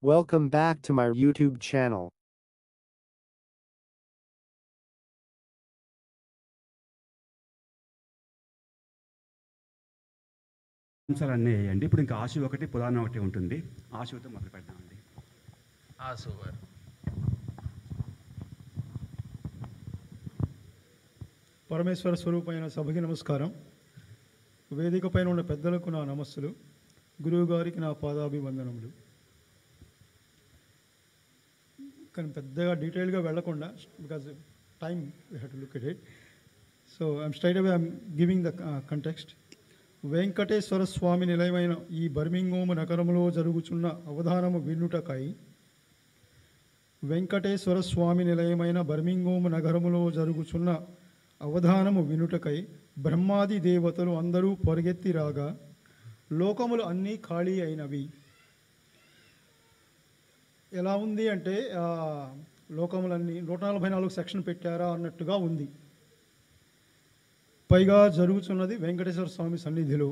Welcome back to my YouTube channel. అంశాలు అన్నీ వేయండి ఇప్పుడు ఇంకా ఆశు ఒకటి పురాణం ఒకటి ఉంటుంది ఆశుతో మొదలు పెడదామండి ఆసు గారు పరమేశ్వర స్వరూపమైన సభకి నమస్కారం వేదిక పైన ఉన్న పెద్దలకు నా నమస్సులు గురువు గారికి నా పాదాభివందనములు కానీ పెద్దగా డీటెయిల్గా వెళ్లకుండా because time we have to look at it so I'm straight away I'm giving the context Venkateswara Swami నిలయమైన ఈ బర్మింగోము నగరంలో జరుగుచున్న అవధానము వినుటకై వెంకటేశ్వర స్వామి నిలయమైన బర్మింగోము నగరములో జరుగుచున్న అవధానము వినుటకై బ్రహ్మాది దేవతలు అందరూ పరిగెత్తి రాగా లోకములు అన్నీ ఖాళీ అయినవి ఎలా ఉంది అంటే ఆ, లోకములన్నీ నూట నలభై నాలుగు సెక్షన్ పెట్టారా అన్నట్టుగా ఉంది పైగా జరుగుతున్నది వెంకటేశ్వర స్వామి సన్నిధిలో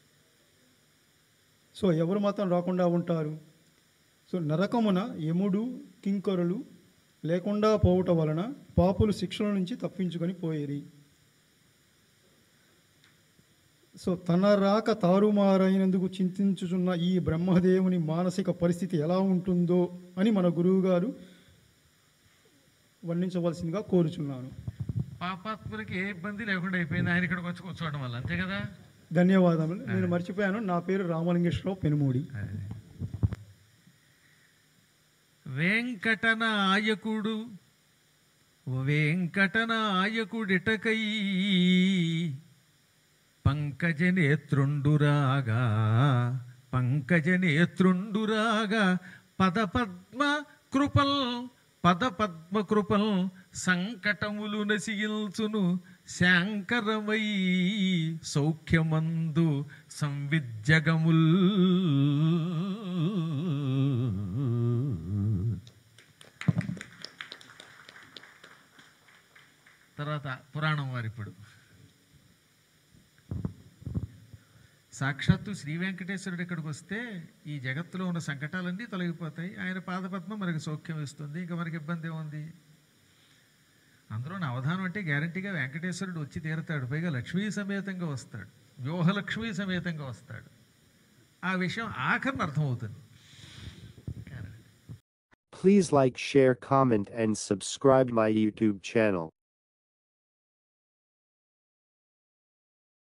సో ఎవరు మాత్రం రాకుండా ఉంటారు సో నరకమున యముడు కింకరులు లేకుండా పోవటం వలన పాపులు శిక్షల నుంచి తప్పించుకొని పోయేరి సో తన రాక తారుమారైనందుకు చింతించుచున్న ఈ బ్రహ్మదేవుని మానసిక పరిస్థితి ఎలా ఉంటుందో అని మన గురువు గారు వర్ణించవలసిందిగా కోరుచున్నాను పాపాత్ములకి ఏ ఇబ్బంది లేకుండా అయిపోయింది ఆయన ఇక్కడికి వచ్చి కూర్చోవడం వల్ల అంతే కదా ధన్యవాదములు నేను మర్చిపోయాను నా పేరు రామలింగేశ్వరరావు పెనుమూడి వెంకటనాయకుడు వెంకటనాయకుడిటకై పంకజనేత్రుండురాగా పంకజనేత్రుండురాగా పదపద్మ కృపల్ పదపద్మ కృపల్ సంకటములు నసిగిల్చును శాంకరమై సౌఖ్యమందు సంవిద్యగముల్ తర్వాత పురాణం వారు ఇప్పుడు సాక్షాత్తు శ్రీ వెంకటేశ్వరుడు ఇక్కడికి వస్తే ఈ జగత్తులో ఉన్న సంకటాలన్నీ తొలగిపోతాయి ఆయన పాదపద్మం మనకి సౌఖ్యం ఇస్తుంది ఇంకా మనకి ఇబ్బంది ఏముంది అందులో నా అవధానం అంటే గ్యారంటీగా వెంకటేశ్వరుడు వచ్చి తీరతాడు పైగా లక్ష్మీ సమేతంగా వస్తాడు వ్యూహలక్ష్మీ సమేతంగా వస్తాడు ఆ విషయం ఆఖరిని అర్థమవుతుంది Please like, share, comment, and subscribe my YouTube channel.